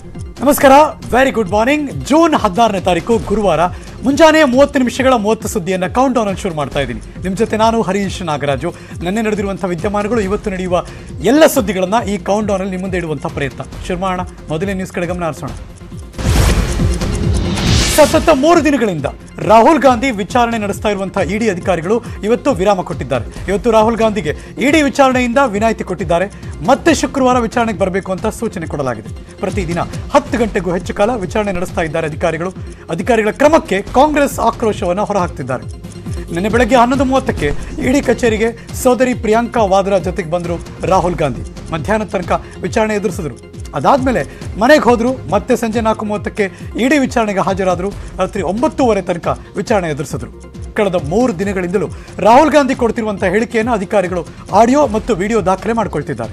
ನಮಸ್ಕಾರ very good morning June ಹದಿನಾರನೇ ತಾರೀಕು ಗುರುವಾರ ಮುಂಜಾನೆ ಮೂವತ್ತು ನಿಮಿಷಗಳ ಮೂವತ್ತು ಸುದ್ದಿಯನ್ನು ಕೌಂಟ್ ಡೌನ್ ಅಲ್ಲಿ ಶುರು ಮಾಡ್ತಾ ಇದ್ದೀನಿ ನಿಮ್ಮ ಜೊತೆ ನಾನು ಹರೀಶ್ ನಾಗರಾಜು ನಿನ್ನೆ ನಡೆದಿರುವಂಥ ವಿದ್ಯಮಾನಗಳು ಇವತ್ತು ನಡೆಯುವ ಎಲ್ಲ ಸುದ್ದಿಗಳನ್ನು ಈ ಕೌಂಟ್ ಡೌನ್ ಅಲ್ಲಿ ನಿಮ್ಮ ಮುಂದೆ ಇಡುವಂಥ ಪ್ರಯತ್ನ ಶುರು ಮಾಡೋಣ ಮೊದಲನೇ ನ್ಯೂಸ್ ಕಡೆ ಗಮನ ಹರಿಸೋಣ ಸತತ ಮೂರು ದಿನಗಳಿಂದ ರಾಹುಲ್ ಗಾಂಧಿ ವಿಚಾರಣೆ ನಡೆಸ್ತಾ ಇರುವಂತಹ ಇಡಿ ಅಧಿಕಾರಿಗಳು ಇವತ್ತು ವಿರಾಮ ಕೊಟ್ಟಿದ್ದಾರೆ ಇವತ್ತು ರಾಹುಲ್ ಗಾಂಧಿಗೆ ಇಡಿ ವಿಚಾರಣೆಯಿಂದ ವಿನಾಯಿತಿ ಕೊಟ್ಟಿದ್ದಾರೆ ಮತ್ತೆ ಶುಕ್ರವಾರ ವಿಚಾರಣೆಗೆ ಬರಬೇಕು ಅಂತ ಸೂಚನೆ ಕೊಡಲಾಗಿದೆ ಪ್ರತಿದಿನ ಹತ್ತು ಗಂಟೆಗೂ ಹೆಚ್ಚು ಕಾಲ ವಿಚಾರಣೆ ನಡೆಸ್ತಾ ಇದ್ದಾರೆ ಅಧಿಕಾರಿಗಳು ಅಧಿಕಾರಿಗಳ ಕ್ರಮಕ್ಕೆ ಕಾಂಗ್ರೆಸ್ ಆಕ್ರೋಶವನ್ನು ಹೊರಹಾಕ್ತಿದ್ದಾರೆ ನಿನ್ನೆ ಬೆಳಗ್ಗೆ ಹನ್ನೊಂದು ಮೂವತ್ತಕ್ಕೆ ಇಡಿ ಕಚೇರಿಗೆ ಸೋದರಿ ಪ್ರಿಯಾಂಕಾ ವಾದ್ರಾ ಜೊತೆಗೆ ಬಂದರು ರಾಹುಲ್ ಗಾಂಧಿ ಮಧ್ಯಾಹ್ನದ ತನಕ ವಿಚಾರಣೆ ಎದುರಿಸಿದ್ರು ಅದಾದ್ಮೇಲೆ ಮನೆಗೆ ಹೋದ್ರು ಮತ್ತೆ ಸಂಜೆ ನಾಲ್ಕು ಮೂವತ್ತಕ್ಕೆ ಇಡಿ ವಿಚಾರಣೆಗೆ ಹಾಜರಾದರು ರಾತ್ರಿ ಒಂಬತ್ತೂವರೆ ತನಕ ವಿಚಾರಣೆ ಎದುರಿಸಿದ್ರು ಕಳೆದ ಮೂರು ದಿನಗಳಿಂದಲೂ ರಾಹುಲ್ ಗಾಂಧಿ ಕೊಡ್ತಿರುವಂತಹ ಹೇಳಿಕೆಯನ್ನು ಅಧಿಕಾರಿಗಳು ಆಡಿಯೋ ಮತ್ತು ವಿಡಿಯೋ ದಾಖಲೆ ಮಾಡಿಕೊಳ್ತಿದ್ದಾರೆ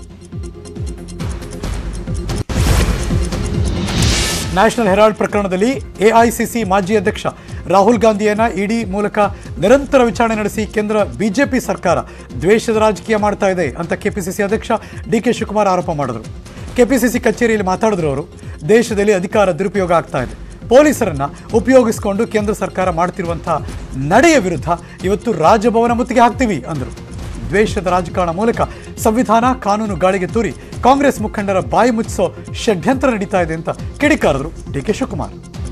ನ್ಯಾಷನಲ್ ಹೆರಾಲ್ಡ್ ಪ್ರಕರಣದಲ್ಲಿ ಎಐಸಿಸಿ ಮಾಜಿ ಅಧ್ಯಕ್ಷ ರಾಹುಲ್ ಗಾಂಧಿಯನ್ನ ಇಡಿ ಮೂಲಕ ನಿರಂತರ ವಿಚಾರಣೆ ನಡೆಸಿ ಕೇಂದ್ರ ಬಿಜೆಪಿ ಸರ್ಕಾರ ದ್ವೇಷದ ರಾಜಕೀಯ ಮಾಡ್ತಾ ಇದೆ ಅಂತ ಕೆಪಿಸಿಸಿ ಅಧ್ಯಕ್ಷ ಡಿ ಕೆ ಶಿವಕುಮಾರ್ ಆರೋಪ ಮಾಡಿದ್ರು ಕೆಪಿಸಿಸಿ ಕಚೇರಿಯಲ್ಲಿ ಮಾತಾಡಿದ್ರು ಅವರು ದೇಶದಲ್ಲಿ ಅಧಿಕಾರ ದುರುಪಯೋಗ ಆಗ್ತಾ ಇದೆ ಪೊಲೀಸರನ್ನ ಉಪಯೋಗಿಸಿಕೊಂಡು ಕೇಂದ್ರ ಸರ್ಕಾರ ಮಾಡ್ತಿರುವಂತಹ ನಡೆಯ ವಿರುದ್ಧ ಇವತ್ತು ರಾಜಭವನ ಮುತ್ತಿಗೆ ಹಾಕ್ತೀವಿ ಅಂದರು ದ್ವೇಷದ ರಾಜಕಾರಣ ಮೂಲಕ ಸಂವಿಧಾನ ಕಾನೂನು ಗಾಳಿಗೆ ತೂರಿ ಕಾಂಗ್ರೆಸ್ ಮುಖಂಡರ ಬಾಯಿ ಮುಚ್ಚಿಸೋ ಷಡ್ಯಂತ್ರ ನಡೀತಾ ಇದೆ ಅಂತ ಕಿಡಿಕಾರರು ಡಿ ಕೆ ಶಿವಕುಮಾರ್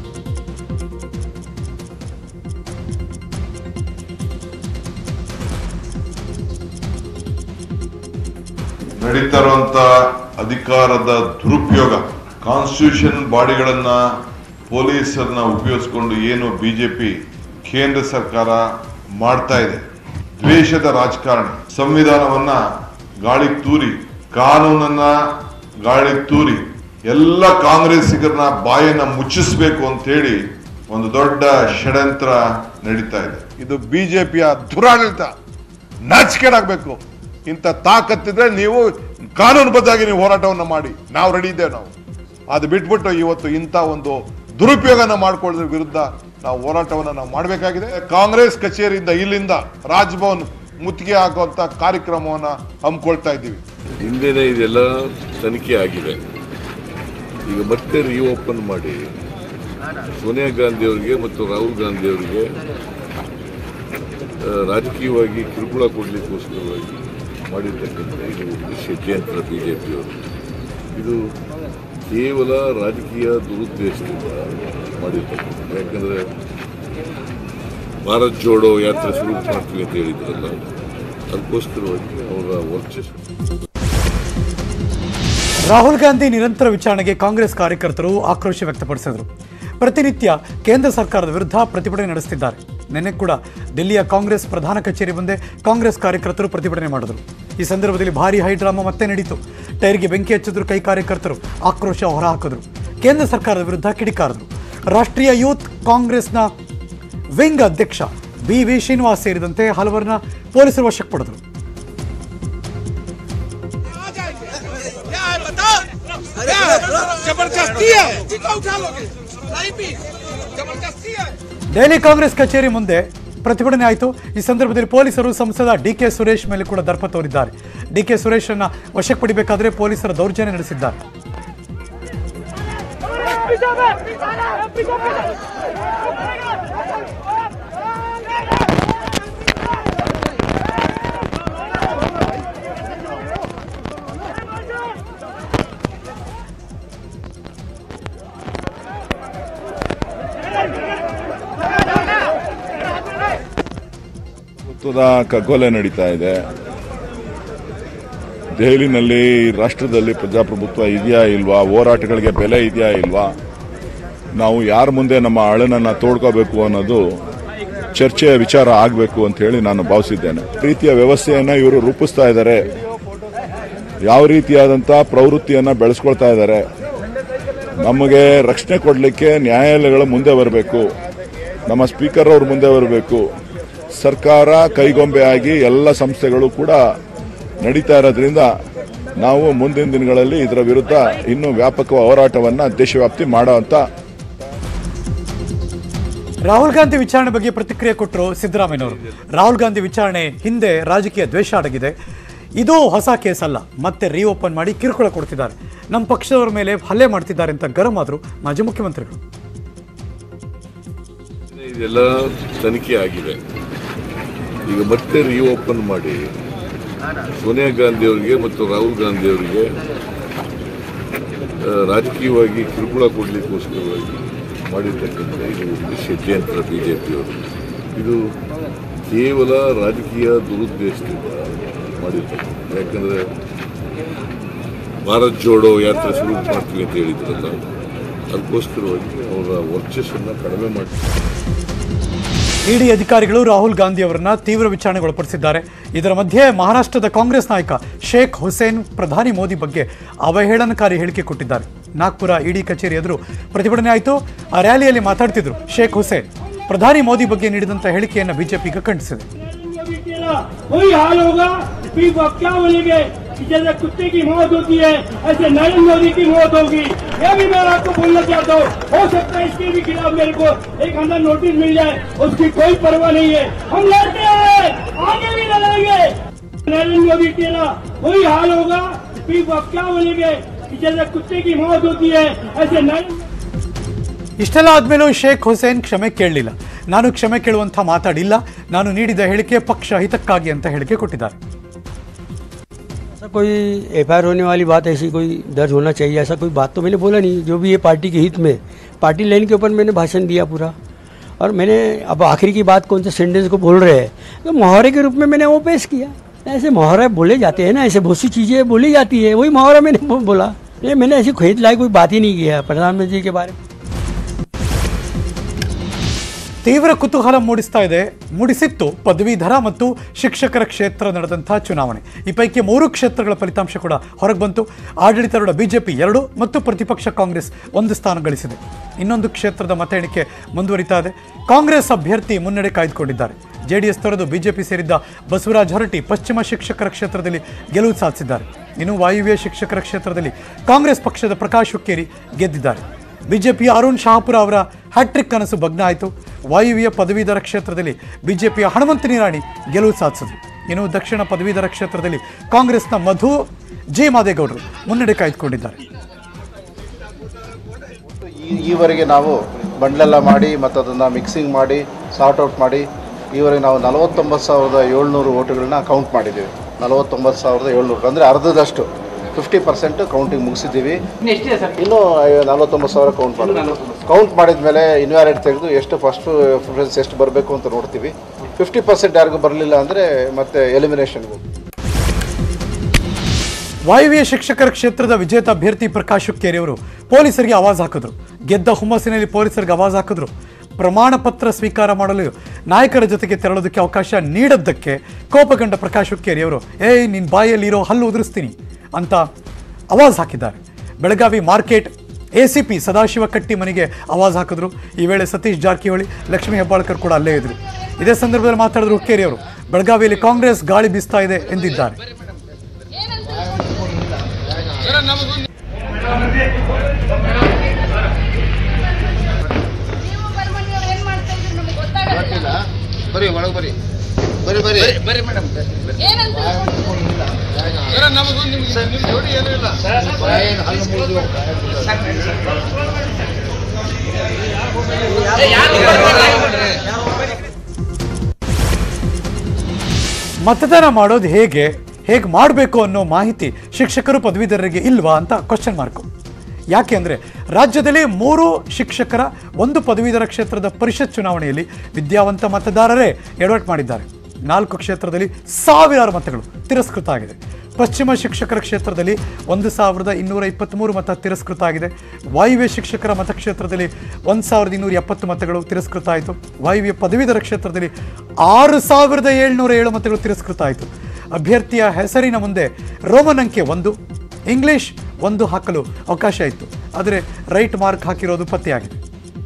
ನಡೀತಾ ಇರುವಂತ ಅಧಿಕಾರದ ದುರುಪಯೋಗ ಕಾನ್ಸ್ಟಿಟ್ಯೂಷನ್ ಬಾಡಿಗಳನ್ನ ಪೊಲೀಸರನ್ನ ಉಪಯೋಗಿಸಿಕೊಂಡು ಏನು ಬಿಜೆಪಿ ಕೇಂದ್ರ ಸರ್ಕಾರ ಮಾಡ್ತಾ ಇದೆ ದ್ವೇಷದ ರಾಜಕಾರಣ ಸಂವಿಧಾನವನ್ನ ಗಾಳಿ ತೂರಿ ಕಾನೂನನ್ನ ಗಾಳಿ ತೂರಿ ಎಲ್ಲ ಕಾಂಗ್ರೆಸ್ಸಿಗರನ್ನ ಬಾಯನ್ನ ಮುಚ್ಚಿಸ್ಬೇಕು ಅಂತ ಹೇಳಿ ಒಂದು ದೊಡ್ಡ ಷಡ್ಯಂತ್ರ ನಡೀತಾ ಇದೆ ಇದು ಬಿಜೆಪಿಯ ದುರಾಡಳಿತ ನಾಚಿಕೆಡಾಗಬೇಕು ಇಂಥ ತಾಕತ್ತಿದ್ರೆ ನೀವು ಕಾನೂನುಬದ್ಧವಾಗಿ ನೀವು ಹೋರಾಟವನ್ನ ಮಾಡಿ ನಾವು ರೆಡಿ ಇದ್ದೇವೆ ನಾವು ಅದು ಬಿಟ್ಬಿಟ್ಟು ಇವತ್ತು ಇಂಥ ಒಂದು ದುರುಪಯೋಗನ ಮಾಡ್ಕೊಳ್ಳೋದ್ರ ವಿರುದ್ಧ ನಾವು ಹೋರಾಟವನ್ನ ನಾವು ಮಾಡಬೇಕಾಗಿದೆ ಕಾಂಗ್ರೆಸ್ ಕಚೇರಿಯಿಂದ ಇಲ್ಲಿಂದ ರಾಜ್ಭವನ್ ಮುತ್ತಿಗೆ ಹಾಕುವಂತ ಕಾರ್ಯಕ್ರಮವನ್ನ ಹಮ್ಮಿಕೊಳ್ತಾ ಇದ್ದೀವಿ ಹಿಂದೆನೇ ಇದೆಲ್ಲ ತನಿಖೆ ಆಗಿದೆ ಈಗ ಮತ್ತೆ ರಿಓಪನ್ ಮಾಡಿ ಸೋನಿಯಾ ಗಾಂಧಿ ಅವರಿಗೆ ಮತ್ತು ರಾಹುಲ್ ಗಾಂಧಿ ಅವರಿಗೆ ಆ, ರಾಜಕೀಯವಾಗಿ ಕಿರುಕುಳ ಕೊಡಲಿಕ್ಕೋಸ್ಕರವಾಗಿ ಮಾಡಿರ್ತಕ್ಕಂಥ ಇದು ಒಂದು ಷಡ್ಯಂತ್ರ ಬಿ ಜೆ ಪಿಯವರು ಇದು ಕೇವಲ ರಾಜಕೀಯ ದುರುದ್ದೇಶದಿಂದ ಮಾಡಿರ್ತಕ್ಕಂಥ ಯಾಕಂದರೆ ಭಾರತ್ ಜೋಡೋ ಯಾತ್ರೆ ಶುರು ಮಾಡ್ತೀವಿ ಅಂತ ಹೇಳಿದ್ರಲ್ಲ ಅದಕ್ಕೋಸ್ಕರವಾಗಿ ಅವರ ವರ್ಚಸ್ಸು ರಾಹುಲ್ ಗಾಂಧಿ ನಿರಂತರ ವಿಚಾರಣೆಗೆ ಕಾಂಗ್ರೆಸ್ ಕಾರ್ಯಕರ್ತರು ಆಕ್ರೋಶ ವ್ಯಕ್ತಪಡಿಸಿದರು ಪ್ರತಿನಿತ್ಯ ಕೇಂದ್ರ ಸರ್ಕಾರದ ವಿರುದ್ಧ ಪ್ರತಿಭಟನೆ ನಡೆಸುತ್ತಿದ್ದಾರೆ ನಿನ್ನೆ ಕೂಡ ದಿಲ್ಲಿಯ ಕಾಂಗ್ರೆಸ್ ಪ್ರಧಾನ ಕಚೇರಿ ಮುಂದೆ ಕಾಂಗ್ರೆಸ್ ಕಾರ್ಯಕರ್ತರು ಪ್ರತಿಭಟನೆ ಮಾಡಿದರು ಈ ಸಂದರ್ಭದಲ್ಲಿ ಭಾರಿ ಹೈಡ್ರಾಮಾ ಮತ್ತೆ ನಡೀತು ಟೈರ್ಗೆ ಬೆಂಕಿ ಹಚ್ಚಿದ್ರು ಕೈ ಕಾರ್ಯಕರ್ತರು ಆಕ್ರೋಶ ಹೊರಹಾಕಿದ್ರು ಕೇಂದ್ರ ಸರ್ಕಾರದ ವಿರುದ್ಧ ಕಿಡಿಕಾರರು ರಾಷ್ಟ್ರೀಯ ಯೂತ್ ಕಾಂಗ್ರೆಸ್ನ ವಿಂಗ್ ಅಧ್ಯಕ್ಷ ಬಿ ವಿ ಶ್ರೀನಿವಾಸ್ ಸೇರಿದಂತೆ ಹಲವರನ್ನ ಪೊಲೀಸರು ವಶಕ್ಕೆ ಪಡೆದರು क्या है बताओ अरे जबरदस्ती है टीका उठा लोगे नहीं भी जबरदस्ती है ದೆಹಲಿ ಕಾಂಗ್ರೆಸ್ ಕಚೇರಿ ಮುಂದೆ ಪ್ರತಿಭಟನೆ ಆಯಿತು ಈ ಸಂದರ್ಭದಲ್ಲಿ ಪೊಲೀಸರು ಸಂಸದ ಡಿ ಕೆ ಸುರೇಶ್ ಮೇಲೆ ಕೂಡ ದರ್ಪ ತೋರಿದ್ದಾರೆ ಡಿ ಕೆ ಸುರೇಶನ್ನ ವಶಕ್ಕೆ ಪಡಿಬೇಕಾದ್ರೆ ಪೊಲೀಸರ ದೌರ್ಜನ್ಯ ನಡೆಸಿದ್ದಾರೆ ಮಹತ್ವದ ಕಗ್ಗೊಲೆ ನಡೀತಾ ಇದೆ ದೆಹಲಿನಲ್ಲಿ ರಾಷ್ಟ್ರದಲ್ಲಿ ಪ್ರಜಾಪ್ರಭುತ್ವ ಇದೆಯಾ ಇಲ್ವಾ ಹೋರಾಟಗಳಿಗೆ ಬೆಲೆ ಇದೆಯಾ ಇಲ್ವಾ ನಾವು ಯಾರ ಮುಂದೆ ನಮ್ಮ ಅಳನನ್ನ ತೋಡ್ಕೋಬೇಕು ಅನ್ನೋದು ಚರ್ಚೆಯ ವಿಚಾರ ಆಗಬೇಕು ಅಂತ ಹೇಳಿ ನಾನು ಭಾವಿಸಿದ್ದೇನೆ ರೀತಿಯ ವ್ಯವಸ್ಥೆಯನ್ನ ಇವರು ರೂಪಿಸ್ತಾ ಇದ್ದಾರೆ ಯಾವ ರೀತಿಯಾದಂಥ ಪ್ರವೃತ್ತಿಯನ್ನ ಬೆಳೆಸ್ಕೊಳ್ತಾ ಇದ್ದಾರೆ ನಮಗೆ ರಕ್ಷಣೆ ಕೊಡಲಿಕ್ಕೆ ನ್ಯಾಯಾಲಯಗಳು ಮುಂದೆ ಬರಬೇಕು ನಮ್ಮ ಸ್ಪೀಕರ್ ಅವರು ಮುಂದೆ ಬರಬೇಕು ಸರ್ಕಾರ ಕೈಗೊಂಬೆ ಆಗಿ ಎಲ್ಲ ಸಂಸ್ಥೆಗಳು ಕೂಡ ನಡೀತಾ ಇರೋದ್ರಿಂದ ನಾವು ಮುಂದಿನ ದಿನಗಳಲ್ಲಿ ಇದರ ವಿರುದ್ಧ ಇನ್ನೂ ವ್ಯಾಪಕ ಹೋರಾಟವನ್ನ ದೇಶವ್ಯಾಪ್ತಿ ಮಾಡುವಂತ ರಾಹುಲ್ ಗಾಂಧಿ ವಿಚಾರಣೆ ಬಗ್ಗೆ ಪ್ರತಿಕ್ರಿಯೆ ಕೊಟ್ಟರು ಸಿದ್ದರಾಮಯ್ಯನವರು ರಾಹುಲ್ ಗಾಂಧಿ ವಿಚಾರಣೆ ಹಿಂದೆ ರಾಜಕೀಯ ದ್ವೇಷ ಅಡಗಿದೆ ಇದು ಹೊಸ ಕೇಸ್ ಅಲ್ಲ ಮತ್ತೆ ರೀಓಪನ್ ಮಾಡಿ ಕಿರುಕುಳ ಕೊಡ್ತಿದ್ದಾರೆ ನಮ್ಮ ಪಕ್ಷದವರ ಮೇಲೆ ಹಲ್ಲೆ ಮಾಡ್ತಿದ್ದಾರೆ ಅಂತ ಗರಂ ಆದರು ಮಾಜಿ ಮುಖ್ಯಮಂತ್ರಿಗಳು ಇದೆಲ್ಲ ತನಿಖೆ ಆಗಿದೆ ಈಗ ಮತ್ತೆ ರೀಓಪನ್ ಮಾಡಿ ಸೋನಿಯಾ ಗಾಂಧಿ ಅವರಿಗೆ ಮತ್ತು ರಾಹುಲ್ ಗಾಂಧಿ ಅವರಿಗೆ ಆ, ರಾಜಕೀಯವಾಗಿ ಕಿರುಕುಳ ಕೊಡಲಿಕ್ಕೋಸ್ಕರವಾಗಿ ಮಾಡಿರ್ತಕ್ಕಂಥ ಇದು ಒಂದು ಷಡ್ಯಂತ್ರ ಬಿ ಜೆ ಪಿಯವರು ಇದು ಕೇವಲ ರಾಜಕೀಯ ದುರುದ್ದೇಶದಿಂದ ಮಾಡಿರ್ತಕ್ಕಂಥ ಯಾಕಂದರೆ ಭಾರತ್ ಜೋಡೋ ಯಾತ್ರೆ ಶುರು ಮಾಡ್ತೀವಿ ಅಂತ ಹೇಳಿದ್ರಲ್ಲ ಅದಕ್ಕೋಸ್ಕರವಾಗಿ ಅವರ ವರ್ಚಸ್ಸನ್ನು ಕಡಿಮೆ ಮಾಡಿ ಇಡಿ ಅಧಿಕಾರಿಗಳು ರಾಹುಲ್ ಗಾಂಧಿ ಅವರನ್ನ ತೀವ್ರ ವಿಚಾರಣೆಗೆ ಒಳಪಡಿಸಿದ್ದಾರೆ ಇದರ ಮಧ್ಯೆ ಮಹಾರಾಷ್ಟ್ರದ ಕಾಂಗ್ರೆಸ್ ನಾಯಕ ಶೇಖ್ ಹುಸೇನ್ ಪ್ರಧಾನಿ ಮೋದಿ ಬಗ್ಗೆ ಅವಹೇಳನಕಾರಿ ಹೇಳಿಕೆ ಕೊಟ್ಟಿದ್ದಾರೆ ನಾಗ್ಪುರ ಇಡಿ ಕಚೇರಿ ಎದುರು ಪ್ರತಿಭಟನೆ ಆಯಿತು ಆ ರ್ಯಾಲಿಯಲ್ಲಿ ಮಾತಾಡ್ತಿದ್ರು ಶೇಖ್ ಹುಸೇನ್ ಪ್ರಧಾನಿ ಮೋದಿ ಬಗ್ಗೆ ನೀಡಿದಂಥ ಹೇಳಿಕೆಯನ್ನು ಬಿಜೆಪಿ ಈಗ ಖಂಡಿಸಿದೆ मोदी तेरा वही हाल होगा फिर वो क्या बोलेंगे कि जैसे कुत्ते की मौत होती है ऐसे नरेंद्र मोदी की मौत होगी यह भी मैं आपको बोलना चाहता हूँ हो सकता है इसके भी खिलाफ मेरे को एक अंदर नोटिस मिल जाए उसकी कोई परवाह नहीं है हम लड़ते हैं आगे भी लड़ेंगे नरेंद्र मोदी तेरा वही हाल होगा फिर वो क्या बोलेंगे कि जैसे कुत्ते की मौत होती है ऐसे नरेंद्र ಇಷ್ಟೆಲ್ಲ ಆದ್ಮೇಲೂ ಶೇಖ್ ಹುಸೇನ್ ಕ್ಷಮೆ ಕೇಳಲಿಲ್ಲ ನಾನು ಕ್ಷಮೆ ಕೇಳುವಂಥ ಮಾತಾಡಿಲ್ಲ ನಾನು ನೀಡಿದ ಹೇಳಿಕೆ ಪಕ್ಷ ಹಿತಕ್ಕಾಗಿ ಅಂತ ಹೇಳಿಕೆ ಕೊಟ್ಟಿದ್ದಾರೆ ऐसा कोई एफ होने वाली बात ऐसी कोई दर्ज होना चाहिए ऐसा कोई बात तो मैंने बोला नहीं जो भी है पार्टी के हित में पार्टी लाइन के ऊपर मैंने भाषण दिया पूरा और मैंने अब आखिरी की बात कौन से सेंटेंस को बोल रहे हैं तो मुहावरे के रूप में मैंने वो पेश किया ऐसे मुहावरे बोले जाते हैं ना ऐसे बहुत सी चीज़ें बोली जाती है वही मुहावरा मैंने बो- बोला ये मैंने ऐसी खेत लाई कोई बात ही नहीं किया प्रधानमंत्री जी के बारे में ತೀವ್ರ ಕುತೂಹಲ ಮೂಡಿಸ್ತಾ ಇದೆ ಮೂಡಿಸಿತ್ತು ಪದವೀಧರ ಮತ್ತು ಶಿಕ್ಷಕರ ಕ್ಷೇತ್ರ ನಡೆದಂತಹ ಚುನಾವಣೆ ಈ ಪೈಕಿ ಮೂರು ಕ್ಷೇತ್ರಗಳ ಫಲಿತಾಂಶ ಕೂಡ ಹೊರಗೆ ಬಂತು ಆಡಳಿತಾರೂಢ ಬಿಜೆಪಿ ಎರಡು ಮತ್ತು ಪ್ರತಿಪಕ್ಷ ಕಾಂಗ್ರೆಸ್ ಒಂದು ಸ್ಥಾನ ಗಳಿಸಿದೆ ಇನ್ನೊಂದು ಕ್ಷೇತ್ರದ ಮತ ಎಣಿಕೆ ಮುಂದುವರಿತಾ ಇದೆ ಕಾಂಗ್ರೆಸ್ ಅಭ್ಯರ್ಥಿ ಮುನ್ನಡೆ ಕಾಯ್ದುಕೊಂಡಿದ್ದಾರೆ ಜೆಡಿಎಸ್ ತೊರೆದು ಬಿಜೆಪಿ ಸೇರಿದ್ದ ಬಸವರಾಜ ಹೊರಟ್ಟಿ ಪಶ್ಚಿಮ ಶಿಕ್ಷಕರ ಕ್ಷೇತ್ರದಲ್ಲಿ ಗೆಲುವು ಸಾಧಿಸಿದ್ದಾರೆ ಇನ್ನು ವಾಯುವ್ಯ ಶಿಕ್ಷಕರ ಕ್ಷೇತ್ರದಲ್ಲಿ ಕಾಂಗ್ರೆಸ್ ಪಕ್ಷದ ಪ್ರಕಾಶ್ ಹುಕ್ಕೇರಿ ಗೆದ್ದಿದ್ದಾರೆ ಬಿಜೆಪಿಯ ಅರುಣ್ ಶಹಾಪುರ ಅವರ ಹ್ಯಾಟ್ರಿಕ್ ಕನಸು ಭಗ್ನ ಆಯಿತು ವಾಯುವ್ಯ ಪದವೀಧರ ಕ್ಷೇತ್ರದಲ್ಲಿ ಬಿಜೆಪಿಯ ಹನುಮಂತ ನಿರಾಣಿ ಗೆಲುವು ಸಾಧಿಸಿದ್ರು ಇನ್ನು ದಕ್ಷಿಣ ಪದವೀಧರ ಕ್ಷೇತ್ರದಲ್ಲಿ ಕಾಂಗ್ರೆಸ್ನ ಮಧು ಜೆ ಮಾದೇಗೌಡರು ಮುನ್ನಡೆ ಕಾಯ್ದುಕೊಂಡಿದ್ದಾರೆ ಈ- ಈವರೆಗೆ ನಾವು ಬಂಡ್ಲೆಲ್ಲ ಮಾಡಿ ಮತ್ತು ಅದನ್ನು ಮಿಕ್ಸಿಂಗ್ ಮಾಡಿ ಸಾರ್ಟ್ ಔಟ್ ಮಾಡಿ ಈವರೆಗೆ ನಾವು ನಲವತ್ತೊಂಬತ್ತು ಸಾವಿರದ ಏಳ್ನೂರು ಓಟುಗಳನ್ನ ಕೌಂಟ್ ಮಾಡಿದ್ದೀವಿ ನಲವತ್ತೊಂಬತ್ತು ಸಾವಿರದ ಏಳ್ನೂರು ಅಂದರೆ ಅರ್ಧದಷ್ಟು ಫಿಫ್ಟಿ ಪರ್ಸೆಂಟ್ ಕೌಂಟಿಂಗ್ ಮುಗಿಸಿದ್ದೀವಿ ಇನ್ನೂ ಐ- ನಲವತ್ತೊಂಬತ್ತು ಸಾವಿರ ಕೌಂಟ್ ಮಾಡಬೇಕು ಕೌಂಟ್ ಮಾಡಿದ ಮೇಲೆ ಇನ್ವ್ಯಾಲಿಡ್ ತೆಗೆದು ಎಷ್ಟು ಫಸ್ಟ್ ಪ್ರಿಫರೆನ್ಸ್ ಎಷ್ಟು ಬರಬೇಕು ಅಂತ ನೋಡ್ತೀವಿ ಫಿಫ್ಟಿ ಪರ್ಸೆಂಟ್ ಯಾರಿಗೂ ಬರಲಿಲ್ಲ ಅಂದರೆ ಮತ್ತೆ ಎಲಿಮಿನೇಷನ್ಗೆ ಹೋಗ್ತೀವಿ ವಾಯುವ್ಯ ಶಿಕ್ಷಕರ ಕ್ಷೇತ್ರದ ವಿಜೇತ ಅಭ್ಯರ್ಥಿ ಪ್ರಕಾಶ್ ಹುಕ್ಕೇರಿ ಅವರು ಪೊಲೀಸರಿಗೆ ಆವಾಜ್ ಹಾಕಿದ್ರು ಗೆದ್ದ ಹುಮ್ಮಸ್ಸಿನಲ್ಲಿ ಪೊಲೀಸರಿಗೆ ಆವಾಜ್ ಹಾಕಿದ್ರು ಪ್ರಮಾಣ ಪತ್ರ ಸ್ವೀಕಾರ ಮಾಡಲು ನಾಯಕರ ಜೊತೆಗೆ ತೆರಳೋದಕ್ಕೆ ಅವಕಾಶ ನೀಡದ್ದಕ್ಕೆ ಕೋಪಗೊಂಡ ಪ್ರಕಾಶ್ ಹುಕ್ಕೇರಿ ಅವರು ಏಯ್ ನಿನ್ನ ಬಾಯಲ್ಲಿರೋ ಹಲ್ಲು ಉದುರಿಸ್ತೀನಿ ಅಂತ ಆವಾಜ್ ಹಾಕಿದ್ದಾರೆ Belagavi market A C P Sadashiva Katti ಮನೆಗೆ ಆವಾಜ್ ಹಾಕಿದ್ರು ಈ ವೇಳೆ ಸತೀಶ್ ಜಾರಕಿಹೊಳಿ ಲಕ್ಷ್ಮೀ ಹೆಬ್ಬಾಳ್ಕರ್ ಕೂಡ ಅಲ್ಲೇ ಇದ್ರು ಇದೇ ಸಂದರ್ಭದಲ್ಲಿ ಮಾತಾಡಿದ್ರು ಹುಕ್ಕೇರಿ ಅವರು ಬೆಳಗಾವಿಯಲ್ಲಿ ಕಾಂಗ್ರೆಸ್ ಗಾಳಿ ಬೀಸ್ತಾ ಇದೆ ಎಂದಿದ್ದಾರೆ ನೀವು ಬರ್ಮಣಿಯವ್ರು ಏನ್ ಮಾಡ್ತಾ ಇದ್ರಿ ನಮ್ಗೆ ಗೊತ್ತಾಗಲ್ಲ ಬರೀ ಒಳಗೆ ಬರೀ ಬರೀ ಬರೀ ಏನಂತ ಮತದಾನ ಮಾಡೋದು ಹೇಗೆ ಹೇಗೆ ಮಾಡಬೇಕು ಅನ್ನೋ ಮಾಹಿತಿ ಶಿಕ್ಷಕರು ಪದವೀಧರರಿಗೆ ಇಲ್ವಾ ಅಂತ ಕ್ವಶನ್ ಮಾರ್ಕು ಯಾಕೆ ಅಂದರೆ ರಾಜ್ಯದಲ್ಲಿ ಮೂರು ಶಿಕ್ಷಕರ ಒಂದು ಪದವೀಧರ ಕ್ಷೇತ್ರದ ಪರಿಷತ್ ಚುನಾವಣೆಯಲ್ಲಿ ವಿದ್ಯಾವಂತ ಮತದಾರರೇ ಎಡವಟ್ ಮಾಡಿದ್ದಾರೆ ನಾಲ್ಕು ಕ್ಷೇತ್ರದಲ್ಲಿ ಸಾವಿರಾರು ಮತಗಳು ತಿರಸ್ಕೃತ ಆಗಿದೆ ಪಶ್ಚಿಮ ಶಿಕ್ಷಕರ ಕ್ಷೇತ್ರದಲ್ಲಿ ಒಂದು ಸಾವಿರದ ಇನ್ನೂರ ಇಪ್ಪತ್ತ್ಮೂರು ಮತ ತಿರಸ್ಕೃತ ಆಗಿದೆ ವಾಯುವ್ಯ ಶಿಕ್ಷಕರ ಮತಕ್ಷೇತ್ರದಲ್ಲಿ ಒಂದು ಸಾವಿರದ ಇನ್ನೂರ ಎಪ್ಪತ್ತು ಮತಗಳು ತಿರಸ್ಕೃತ ಆಯಿತು ವಾಯುವ್ಯ ಪದವೀಧರ ಕ್ಷೇತ್ರದಲ್ಲಿ ಆರು ಸಾವಿರದ ಏಳ್ನೂರ ಏಳು ಮತಗಳು ತಿರಸ್ಕೃತ ಆಯಿತು ಅಭ್ಯರ್ಥಿಯ ಹೆಸರಿನ ಮುಂದೆ ರೋಮನ್ ಅಂಕೆ ಒಂದು ಇಂಗ್ಲಿಷ್ ಒಂದು ಹಾಕಲು ಅವಕಾಶ ಇತ್ತು ಆದರೆ ರೈಟ್ ಮಾರ್ಕ್ ಹಾಕಿರೋದು ಪತ್ತೆಯಾಗಿದೆ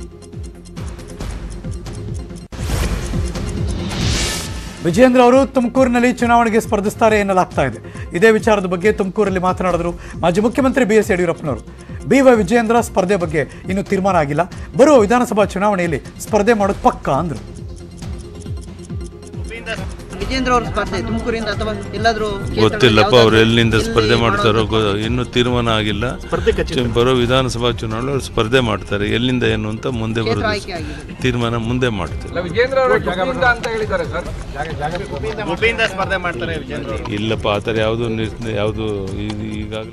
ವಿಜೇಂದ್ರ ಅವರು ತುಮಕೂರಿನಲ್ಲಿ ಚುನಾವಣೆಗೆ ಸ್ಪರ್ಧಿಸ್ತಾರೆ ಎನ್ನಲಾಗ್ತಾ ಇದೆ ಇದೇ ವಿಚಾರದ ಬಗ್ಗೆ ತುಮಕೂರಲ್ಲಿ ಮಾತನಾಡಿದ್ರು ಮಾಜಿ ಮುಖ್ಯಮಂತ್ರಿ ಬಿ ಎಸ್ ಯಡಿಯೂರಪ್ಪನವರು ಬಿ ವೈ ವಿಜೇಂದ್ರ ಸ್ಪರ್ಧೆ ಬಗ್ಗೆ ಇನ್ನೂ ತೀರ್ಮಾನ ಆಗಿಲ್ಲ ಬರುವ ವಿಧಾನಸಭಾ ಚುನಾವಣೆಯಲ್ಲಿ ಸ್ಪರ್ಧೆ ಮಾಡೋದು ಪಕ್ಕ ಅಂದ್ರು ವಿಜೇಂದ್ರ ಅವ್ರ ಸ್ಪರ್ಧೆ ತುಮಕೂರಿಂದ ಅಥವಾ ಎಲ್ಲಾದ್ರೂ ಗೊತ್ತಿಲ್ಲಪ್ಪ ಅವ್ರು ಎಲ್ಲಿಂದ ಸ್ಪರ್ಧೆ ಮಾಡ್ತಾರೋ ಗೊ- ಇನ್ನೂ ತೀರ್ಮಾನ ಆಗಿಲ್ಲ ಚು- ಬರೋ ವಿಧಾನಸಭಾ ಚುನಾವಣೆ ಅವ್ರು ಸ್ಪರ್ಧೆ ಮಾಡ್ತಾರೆ ಎಲ್ಲಿಂದ ಏನು ಅಂತ ಮುಂದೆ ಕ್ಷೇತ್ರ ಬರೋದು ಆಯ್ಕೆ ಆಗಿದೆ. ತೀರ್ಮಾನ ಮುಂದೆ ಮಾಡ್ತಾರೆ ವಿಜೇಂದ್ರ ಅವರು ಗುಬ್ಬಿಯಿಂದ ಅಂತ ಹೇಳಿದ್ದಾರೆ ಸರ್ ಗುಬ್ಬಿಯಿಂದ ಸ್ಪರ್ಧೆ ಮಾಡ್ತಾರೆ ವಿಜೇಂದ್ರ ಅವರು ಇಲ್ಲಪ್ಪ ಆ ಥರ ಯಾವುದು ಯಾವುದು ಈಗಾಗಲೇ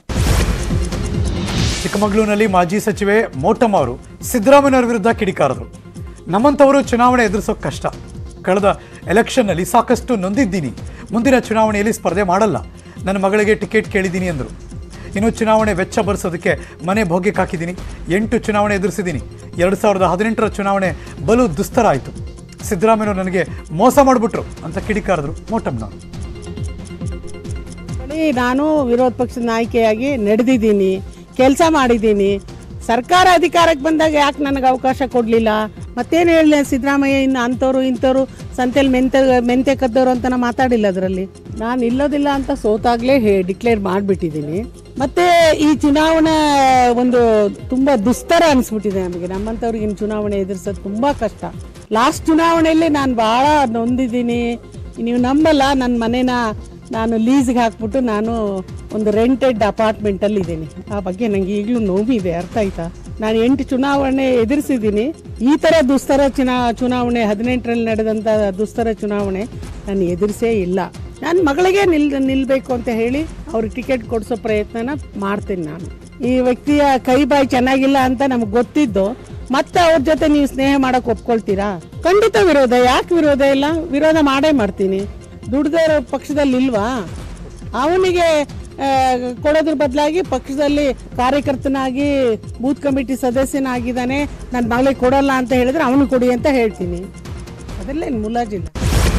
ಚಿಕ್ಕಮಗಳೂರಿನಲ್ಲಿ ಮಾಜಿ ಸಚಿವೆ ಮೋಟಮ್ಮ ಅವರು ಸಿದ್ದರಾಮಯ್ಯನವರ ವಿರುದ್ಧ ಕಿಡಿಕಾರದರು ನಮ್ಮಂಥವರು ಚುನಾವಣೆ ಎದುರಿಸೋಕೆ ಕಷ್ಟ ಕಳೆದ ಎಲೆಕ್ಷನ್ನಲ್ಲಿ ಸಾಕಷ್ಟು ನೊಂದಿದ್ದೀನಿ ಮುಂದಿನ ಚುನಾವಣೆಯಲ್ಲಿ ಸ್ಪರ್ಧೆ ಮಾಡಲ್ಲ ನನ್ನ ಮಗಳಿಗೆ ಟಿಕೆಟ್ ಕೇಳಿದ್ದೀನಿ ಅಂದರು ಇನ್ನು ಚುನಾವಣೆ ವೆಚ್ಚ ಭರಿಸೋದಕ್ಕೆ ಮನೆ ಭೋಗ್ಯಕ್ಕೆ ಹಾಕಿದ್ದೀನಿ ಎಂಟು ಚುನಾವಣೆ ಎದುರಿಸಿದ್ದೀನಿ ಎರಡು ಸಾವಿರದ ಹದಿನೆಂಟರ ಚುನಾವಣೆ ಬಲು ದುಸ್ತರ ಆಯಿತು ಸಿದ್ದರಾಮಯ್ಯನವರು ನನಗೆ ಮೋಸ ಮಾಡಿಬಿಟ್ರು ಅಂತ ಕಿಡಿಕಾರದರು ಮೋಟಮ್ಮನವರು ನೋಡಿ, ನಾನು ವಿರೋಧ ಪಕ್ಷದ ನಾಯಕಿಯಾಗಿ ನಡೆದಿದ್ದೀನಿ ಕೆಲಸ ಮಾಡಿದ್ದೀನಿ ಸರ್ಕಾರ ಅಧಿಕಾರಕ್ಕೆ ಬಂದಾಗ ಯಾಕೆ ನನಗೆ ಅವಕಾಶ ಕೊಡಲಿಲ್ಲ ಮತ್ತೇನು ಹೇಳಲಿ ಸಿದ್ದರಾಮಯ್ಯ ಇನ್ನು ಅಂಥವ್ರು ಇಂಥವ್ರು ಸಂತೆಲಿ ಮೆಂತೆ ಮೆಂತೆ ಕದ್ದವ್ರು ಅಂತ ನಾನು ಮಾತಾಡಿಲ್ಲ ಅದರಲ್ಲಿ ನಾನು ಇಲ್ಲೋದಿಲ್ಲ ಅಂತ ಸೋತಾಗಲೇ ಹೇ ಡಿಕ್ಲೇರ್ ಮಾಡಿಬಿಟ್ಟಿದ್ದೀನಿ ಮತ್ತು ಈ ಚುನಾವಣೆ ಒಂದು ತುಂಬ ದುಸ್ತರ ಅನಿಸ್ಬಿಟ್ಟಿದೆ ನಮಗೆ ನಮ್ಮಂಥವ್ರಿಗೆ ಇನ್ನು ಚುನಾವಣೆ ಎದುರಿಸೋದು ತುಂಬ ಕಷ್ಟ ಲಾಸ್ಟ್ ಚುನಾವಣೆಯಲ್ಲಿ ನಾನು ಭಾಳ ನೊಂದಿದ್ದೀನಿ ನೀವು ನಂಬಲ್ಲ ನನ್ನ ಮನೇನ ನಾನು ಲೀಸ್ಗೆ ಹಾಕ್ಬಿಟ್ಟು ನಾನು ಒಂದು ರೆಂಟೆಡ್ ಅಪಾರ್ಟ್ಮೆಂಟಲ್ಲಿ ಇದ್ದೀನಿ ಆ ಬಗ್ಗೆ ನನಗೆ ಈಗಲೂ ನೋವಿದೆ ಅರ್ಥ ಆಯ್ತಾ ನಾನು ಎಂಟು ಚುನಾವಣೆ ಎದುರಿಸಿದ್ದೀನಿ ಈ ಥರ ದುಸ್ತರ ಚುನಾ ಚುನಾವಣೆ ಹದಿನೆಂಟರಲ್ಲಿ ನಡೆದಂಥ ದುಸ್ತರ ಚುನಾವಣೆ ನಾನು ಎದುರಿಸೇ ಇಲ್ಲ ನನ್ನ ಮಗಳಿಗೆ ನಿಲ್ ನಿಲ್ಲಬೇಕು ಅಂತ ಹೇಳಿ ಅವ್ರಿಗೆ ಟಿಕೆಟ್ ಕೊಡಿಸೋ ಪ್ರಯತ್ನನ ಮಾಡ್ತೀನಿ ನಾನು ಈ ವ್ಯಕ್ತಿಯ ಕೈ ಬಾಯಿ ಚೆನ್ನಾಗಿಲ್ಲ ಅಂತ ನಮ್ಗೆ ಗೊತ್ತಿದ್ದು ಮತ್ತೆ ಅವ್ರ ಜೊತೆ ನೀವು ಸ್ನೇಹ ಮಾಡಕ್ ಒಪ್ಕೊಳ್ತೀರಾ ಖಂಡಿತ ವಿರೋಧ ಯಾಕೆ ವಿರೋಧ ಇಲ್ಲ ವಿರೋಧ ಮಾಡೇ ಮಾಡ್ತೀನಿ ದುಡ್ದೇ ಇರೋ ಪಕ್ಷದಲ್ಲಿ ಇಲ್ವಾ ಅವನಿಗೆ ಆ, ಕೊಡೋದ್ರ ಬದಲಾಗಿ ಪಕ್ಷದಲ್ಲಿ ಕಾರ್ಯಕರ್ತನಾಗಿ ಬೂತ್ ಕಮಿಟಿ ಸದಸ್ಯನಾಗಿದ್ದಾನೆ ನನ್ನ ಮಗಳಿಗೆ ಕೊಡಲ್ಲ ಅಂತ ಹೇಳಿದ್ರೆ ಅವನು ಕೊಡಿ ಅಂತ ಹೇಳ್ತೀನಿ ಅದರಲ್ಲೇನು ಮುಲಾಜಿಲ್ಲ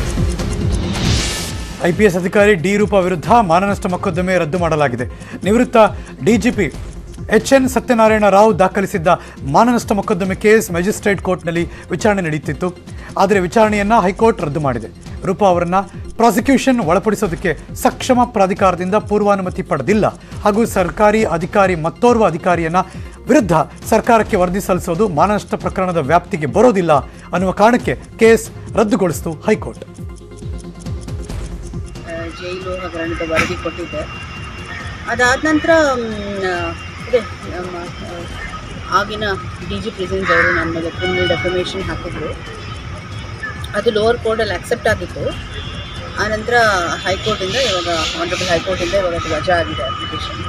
ಐಪಿಎಸ್ ಅಧಿಕಾರಿ ಡಿ ರೂಪ ವಿರುದ್ಧ ಮಾನನಷ್ಟ ಮೊಕದ್ದಮೆ ರದ್ದು ಮಾಡಲಾಗಿದೆ ನಿವೃತ್ತ DGP H N Satyanarayana Rao ದಾಖಲಿಸಿದ್ದ ಮಾನನಷ್ಟ ಮೊಕದ್ದಮೆ ಕೇಸ್ ಮ್ಯಾಜಿಸ್ಟ್ರೇಟ್ ಕೋರ್ಟ್ನಲ್ಲಿ ವಿಚಾರಣೆ ನಡೆಯುತ್ತಿತ್ತು ಆದರೆ ವಿಚಾರಣೆಯನ್ನ ಹೈಕೋರ್ಟ್ ರದ್ದು ಮಾಡಿದೆ ರೂಪಾ ಅವರನ್ನ ಪ್ರಾಸಿಕ್ಯೂಷನ್ ಒಳಪಡಿಸೋದಕ್ಕೆ ಸಕ್ಷಮ ಪ್ರಾಧಿಕಾರದಿಂದ ಪೂರ್ವಾನುಮತಿ ಪಡೆದಿಲ್ಲ ಹಾಗೂ ಸರ್ಕಾರಿ ಅಧಿಕಾರಿ ಮತ್ತೋರ್ವ ಅಧಿಕಾರಿಯನ್ನ ವಿರುದ್ಧ ಸರ್ಕಾರಕ್ಕೆ ವರದಿ ಸಲ್ಲಿಸೋದು ಮಾನನಷ್ಟ ಪ್ರಕರಣದ ವ್ಯಾಪ್ತಿಗೆ ಬರೋದಿಲ್ಲ ಅನ್ನುವ ಕಾರಣಕ್ಕೆ ಕೇಸ್ ರದ್ದುಗೊಳಿಸಿತು ಹೈಕೋರ್ಟ್ ಆ, ಜೈಲು ಹಗರಣದ ವರದಿ ಕೊಟ್ಟಿದ್ದೆ ಅದಾದ ನಂತರ ಅದೇ ನಮ್ಮ ಆ, ಆಗಿನ ಡಿ ಜಿ ಪ್ರೆಸಿಡೆಂಟ್ ಅವರು ನನ್ನ ಮೇಲೆ ಕ್ರಿಮಿನಲ್ ಡೆಫಮೇಷನ್ ಹಾಕಿದ್ರು ಅದು ಲೋವರ್ ಕೋರ್ಟಲ್ಲಿ ಅಕ್ಸೆಪ್ಟ್ ಆಗಿತ್ತು ಆನಂತರ ಹೈಕೋರ್ಟಿಂದ ಇವಾಗ ಆನರಬಲ್ ಹೈಕೋರ್ಟಿಂದ ಇವಾಗ ಅದು ವಜಾ ಆಗಿದೆ ಅಪ್ಲಿಕೇಶನ್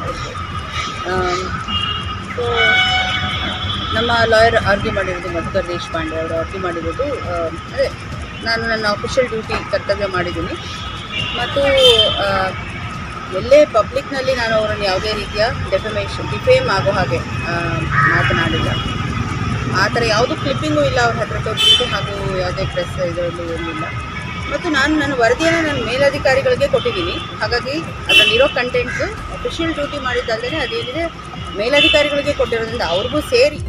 ಸೊ ನಮ್ಮ ಲಾಯರ್ ಆರ್ಗ್ಯೂ ಮಾಡಿರೋದು ಮಧುಕರ್ ದೇಶಪಾಂಡೆ ಅವರು ಆರ್ಗ್ಯೂ ಮಾಡಿರೋದು ಆ, ಅದೇ ನಾನು ನನ್ನ ಅಫಿಷಿಯಲ್ ಡ್ಯೂಟಿ ಕರ್ತವ್ಯ ಮಾಡಿದ್ದೀನಿ ಮತ್ತು ಆ, ಎಲ್ಲೇ ಪಬ್ಲಿಕ್ನಲ್ಲಿ ನಾನು ಅವರನ್ನು ಯಾವುದೇ ರೀತಿಯ ಡೆಫಮೇಷನ್ ಡಿಫೇಮ್ ಆಗೋ ಹಾಗೆ ಆ, ಮಾತನಾಡಿಲ್ಲ ಆ ಥರ ಯಾವುದೂ ಕ್ಲಿಪ್ಪಿಂಗೂ ಇಲ್ಲ ಅವ್ರ ಹತ್ರ ತೋರಿಸಿದ್ದು ಹಾಗೂ ಯಾವುದೇ ಪ್ರೆಸ್ ಇದರಲ್ಲಿ ಏನಿಲ್ಲ ಮತ್ತು ನಾನು ನನ್ನ ವರದಿಯನ್ನು ನನ್ನ ಮೇಲಧಿಕಾರಿಗಳಿಗೆ ಕೊಟ್ಟಿದ್ದೀನಿ ಹಾಗಾಗಿ ಅದರಲ್ಲಿರೋ ಕಂಟೆಂಟ್ಸು ಅಫಿಷಿಯಲ್ ಡ್ಯೂಟಿ ಮಾಡಿದ್ದಲ್ಲದೆ ಅದೇನಿದೆ ಮೇಲಧಿಕಾರಿಗಳಿಗೆ ಕೊಟ್ಟಿರೋದ್ರಿಂದ ಅವ್ರಿಗೂ ಸೇರಿ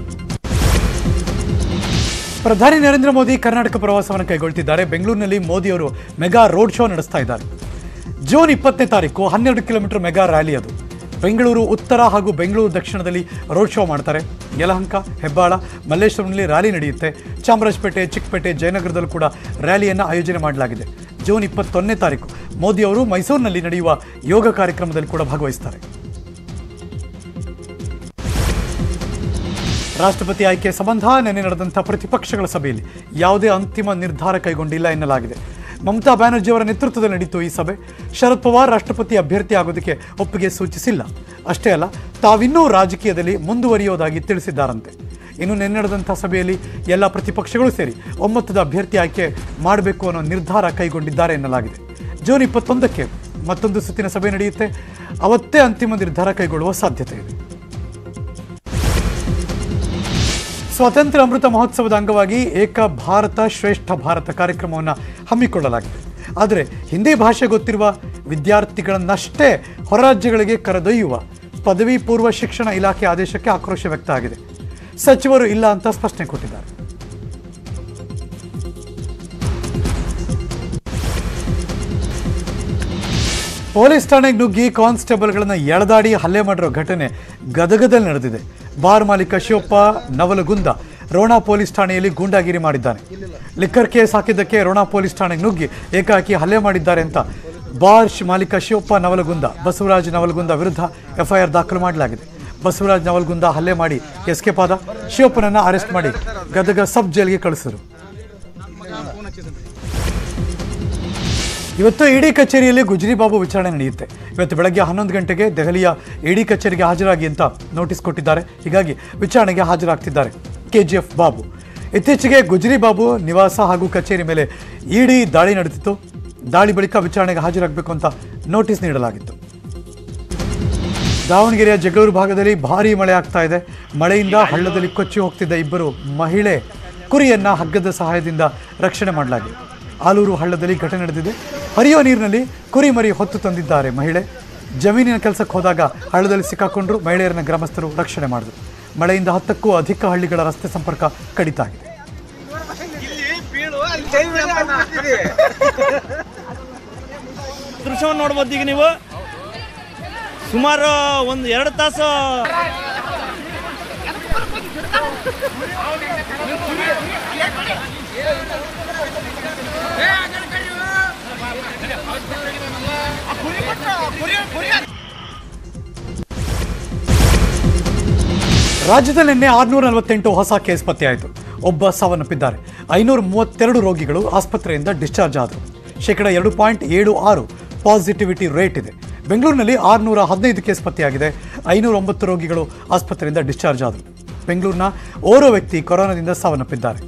ಪ್ರಧಾನಿ ನರೇಂದ್ರ ಮೋದಿ ಕರ್ನಾಟಕ ಪ್ರವಾಸವನ್ನು ಕೈಗೊಳ್ತಿದ್ದಾರೆ ಬೆಂಗಳೂರಿನಲ್ಲಿ ಮೋದಿ ಅವರು ಮೆಗಾ ರೋಡ್ ಶೋ ನಡೆಸ್ತಾ ಇದ್ದಾರೆ ಜೂನ್ ಇಪ್ಪತ್ತನೇ ತಾರೀಕು ಹನ್ನೆರಡು ಕಿಲೋಮೀಟರ್ ಮೆಗಾ ರ್ಯಾಲಿ ಅದು ಬೆಂಗಳೂರು ಉತ್ತರ ಹಾಗೂ ಬೆಂಗಳೂರು ದಕ್ಷಿಣದಲ್ಲಿ ರೋಡ್ ಶೋ ಮಾಡ್ತಾರೆ ಯಲಹಂಕ ಹೆಬ್ಬಾಳ ಮಲ್ಲೇಶ್ವರಂನಲ್ಲಿ ರ್ಯಾಲಿ ನಡೆಯುತ್ತೆ ಚಾಮರಾಜಪೇಟೆ ಚಿಕ್ಕಪೇಟೆ ಜಯನಗರದಲ್ಲೂ ಕೂಡ ರ್ಯಾಲಿಯನ್ನು ಆಯೋಜನೆ ಮಾಡಲಾಗಿದೆ ಜೂನ್ ಇಪ್ಪತ್ತೊಂದನೇ ತಾರೀಕು ಮೋದಿ ಅವರು ಮೈಸೂರಿನಲ್ಲಿ ನಡೆಯುವ ಯೋಗ ಕಾರ್ಯಕ್ರಮದಲ್ಲಿ ಕೂಡ ಭಾಗವಹಿಸ್ತಾರೆ ರಾಷ್ಟ್ರಪತಿ ಆಯ್ಕೆ ಸಂಬಂಧ ನಿನ್ನೆ ನಡೆದಂಥ ಪ್ರತಿಪಕ್ಷಗಳ ಸಭೆಯಲ್ಲಿ ಯಾವುದೇ ಅಂತಿಮ ನಿರ್ಧಾರ ಕೈಗೊಂಡಿಲ್ಲ ಎನ್ನಲಾಗಿದೆ ಮಮತಾ ಬ್ಯಾನರ್ಜಿ ಅವರ ನೇತೃತ್ವದಲ್ಲಿ ನಡೀತು ಈ ಸಭೆ ಶರದ್ ಪವಾರ್ ರಾಷ್ಟ್ರಪತಿ ಅಭ್ಯರ್ಥಿ ಆಗೋದಕ್ಕೆ ಒಪ್ಪಿಗೆ ಸೂಚಿಸಿಲ್ಲ ಅಷ್ಟೇ ಅಲ್ಲ ತಾವಿನ್ನೂ ರಾಜಕೀಯದಲ್ಲಿ ಮುಂದುವರಿಯೋದಾಗಿ ತಿಳಿಸಿದ್ದಾರಂತೆ ಇನ್ನು ನಿನ್ನೆ ನಡೆದಂಥ ಸಭೆಯಲ್ಲಿ ಎಲ್ಲ ಪ್ರತಿಪಕ್ಷಗಳು ಸೇರಿ ಒಮ್ಮತದ ಅಭ್ಯರ್ಥಿ ಆಯ್ಕೆ ಮಾಡಬೇಕು ಅನ್ನೋ ನಿರ್ಧಾರ ಕೈಗೊಂಡಿದ್ದಾರೆ ಎನ್ನಲಾಗಿದೆ ಜೂನ್ ಇಪ್ಪತ್ತೊಂದಕ್ಕೆ ಮತ್ತೊಂದು ಸುತ್ತಿನ ಸಭೆ ನಡೆಯುತ್ತೆ ಅವತ್ತೇ ಅಂತಿಮ ನಿರ್ಧಾರ ಕೈಗೊಳ್ಳುವ ಸಾಧ್ಯತೆ ಇದೆ ಸ್ವಾತಂತ್ರ್ಯ ಅಮೃತ ಮಹೋತ್ಸವದ ಅಂಗವಾಗಿ ಏಕ ಭಾರತ ಶ್ರೇಷ್ಠ ಭಾರತ ಕಾರ್ಯಕ್ರಮವನ್ನು ಹಮ್ಮಿಕೊಳ್ಳಲಾಗಿದೆ ಆದರೆ ಹಿಂದಿ ಭಾಷೆ ಗೊತ್ತಿರುವ ವಿದ್ಯಾರ್ಥಿಗಳನ್ನಷ್ಟೇ ಹೊರ ರಾಜ್ಯಗಳಿಗೆ ಕರೆದೊಯ್ಯುವ ಪದವಿ ಪೂರ್ವ ಶಿಕ್ಷಣ ಇಲಾಖೆ ಆದೇಶಕ್ಕೆ ಆಕ್ರೋಶ ವ್ಯಕ್ತ ಆಗಿದೆ ಸಚಿವರು ಇಲ್ಲ ಅಂತ ಸ್ಪಷ್ಟನೆ ಕೊಟ್ಟಿದ್ದಾರೆ ಪೊಲೀಸ್ ಠಾಣೆಗೆ ನುಗ್ಗಿ ಕಾನ್ಸ್ಟೇಬಲ್ಗಳನ್ನು ಎಳೆದಾಡಿ ಹಲ್ಲೆ ಮಾಡಿರೋ ಘಟನೆ ಗದಗದಲ್ಲಿ ನಡೆದಿದೆ ಬಾರ್ ಮಾಲೀಕ ಶಿವಪ್ಪ ನವಲಗುಂದ ರೋಣಾ ಪೊಲೀಸ್ ಠಾಣೆಯಲ್ಲಿ ಗೂಂಡಾಗಿರಿ ಮಾಡಿದ್ದಾನೆ ಲಿಕ್ಕರ್ ಕೇಸ್ ಹಾಕಿದ್ದಕ್ಕೆ ರೋಣಾ ಪೊಲೀಸ್ ಠಾಣೆಗೆ ನುಗ್ಗಿ ಏಕಾಏಕಿ ಹಲ್ಲೆ ಮಾಡಿದ್ದಾರೆ ಅಂತ ಬಾರ್ ಶ್- ಮಾಲೀಕ ಶಿವಪ್ಪ ನವಲಗುಂದ ಬಸವರಾಜ್ ನವಲಗುಂದ ವಿರುದ್ಧ ಎಫ್ಐಆರ್ ದಾಖಲು ಮಾಡಲಾಗಿದೆ ಬಸವರಾಜ್ ನವಲಗುಂದ ಹಲ್ಲೆ ಮಾಡಿ ಎಸ್ಕೇಪ್ ಆದ ಶಿವಪ್ಪನನ್ನ ಅರೆಸ್ಟ್ ಮಾಡಿ ಗದಗ ಸಬ್ ಜೈಲ್ಗೆ ಕಳಿಸಿದರು ಇವತ್ತು ಇಡಿ ಕಚೇರಿಯಲ್ಲಿ ಗುಜ್ರಿ ಬಾಬು ವಿಚಾರಣೆ ನಡೆಯುತ್ತೆ ಇವತ್ತು ಬೆಳಗ್ಗೆ ಹನ್ನೊಂದು ಗಂಟೆಗೆ ದೆಹಲಿಯ ಇಡಿ ಕಚೇರಿಗೆ ಹಾಜರಾಗಿ ಅಂತ ನೋಟಿಸ್ ಕೊಟ್ಟಿದ್ದಾರೆ ಹೀಗಾಗಿ ವಿಚಾರಣೆಗೆ ಹಾಜರಾಗ್ತಿದ್ದಾರೆ ಕೆಜಿಎಫ್ ಬಾಬು ಇತ್ತೀಚೆಗೆ ಗುಜ್ರಿ ಬಾಬು ನಿವಾಸ ಹಾಗೂ ಕಚೇರಿ ಮೇಲೆ ಇಡಿ ದಾಳಿ ನಡೆದಿತ್ತು ದಾಳಿ ಬಳಿಕ ವಿಚಾರಣೆಗೆ ಹಾಜರಾಗಬೇಕು ಅಂತ ನೋಟಿಸ್ ನೀಡಲಾಗಿತ್ತು ದಾವಣಗೆರೆಯ ಜಗಳೂರು ಭಾಗದಲ್ಲಿ ಭಾರೀ ಮಳೆ ಆಗ್ತಾ ಇದೆ ಮಳೆಯಿಂದ ಹಳ್ಳದಲ್ಲಿ ಕೊಚ್ಚಿ ಹೋಗ್ತಿದ್ದ ಇಬ್ಬರು ಮಹಿಳೆ ಕುರಿಯನ್ನ ಹಗ್ಗದ ಸಹಾಯದಿಂದ ರಕ್ಷಣೆ ಮಾಡಲಾಗಿದೆ ಆಲೂರು ಹಳ್ಳದಲ್ಲಿ ಘಟನೆ ನಡೆದಿದೆ ಹರಿಯೋ ನೀರಿನಲ್ಲಿ ಕುರಿ ಮರಿ ಹೊತ್ತು ತಂದಿದ್ದಾರೆ ಮಹಿಳೆ ಜಮೀನಿನ ಕೆಲಸಕ್ಕೆ ಹೋದಾಗ ಹಳ್ಳದಲ್ಲಿ ಸಿಕ್ಕಾಕೊಂಡ್ರು ಮಹಿಳೆಯರನ್ನ ಗ್ರಾಮಸ್ಥರು ರಕ್ಷಣೆ ಮಾಡಿದ್ರು ಮಳೆಯಿಂದ ಹತ್ತಕ್ಕೂ ಅಧಿಕ ಹಳ್ಳಿಗಳ ರಸ್ತೆ ಸಂಪರ್ಕ ಕಡಿತ ಆಗಿದೆ ದೃಶ್ಯವನ್ನು ನೋಡ್ಬೋದು ಈಗ ನೀವು ಸುಮಾರು ಒಂದು ಎರಡು ತಾಸು ರಾಜ್ಯದಲ್ಲಿ ನಿನ್ನೆ ಆರುನೂರ ನಲವತ್ತೆಂಟು ಹೊಸ ಕೇಸ್ ಪತ್ತೆಯಾಯಿತು ಒಬ್ಬ ಸಾವನ್ನಪ್ಪಿದ್ದಾರೆ ಐನೂರ ಮೂವತ್ತೆರಡು ರೋಗಿಗಳು ಆಸ್ಪತ್ರೆಯಿಂದ ಡಿಸ್ಚಾರ್ಜ್ ಆದರು ಶೇಕಡ ಎರಡು ಪಾಯಿಂಟ್ ಏಳು ಆರು ಪಾಸಿಟಿವಿಟಿ ರೇಟ್ ಇದೆ ಬೆಂಗಳೂರಿನಲ್ಲಿ ಆರುನೂರ ಹದಿನೈದು ಕೇಸ್ ಪತ್ತೆಯಾಗಿದೆ ಐನೂರ ಒಂಬತ್ತು ರೋಗಿಗಳು ಆಸ್ಪತ್ರೆಯಿಂದ ಡಿಸ್ಚಾರ್ಜ್ ಆದರು ಬೆಂಗಳೂರಿನ ಓರ್ವ ವ್ಯಕ್ತಿ ಕೊರೋನಾದಿಂದ ಸಾವನ್ನಪ್ಪಿದ್ದಾರೆ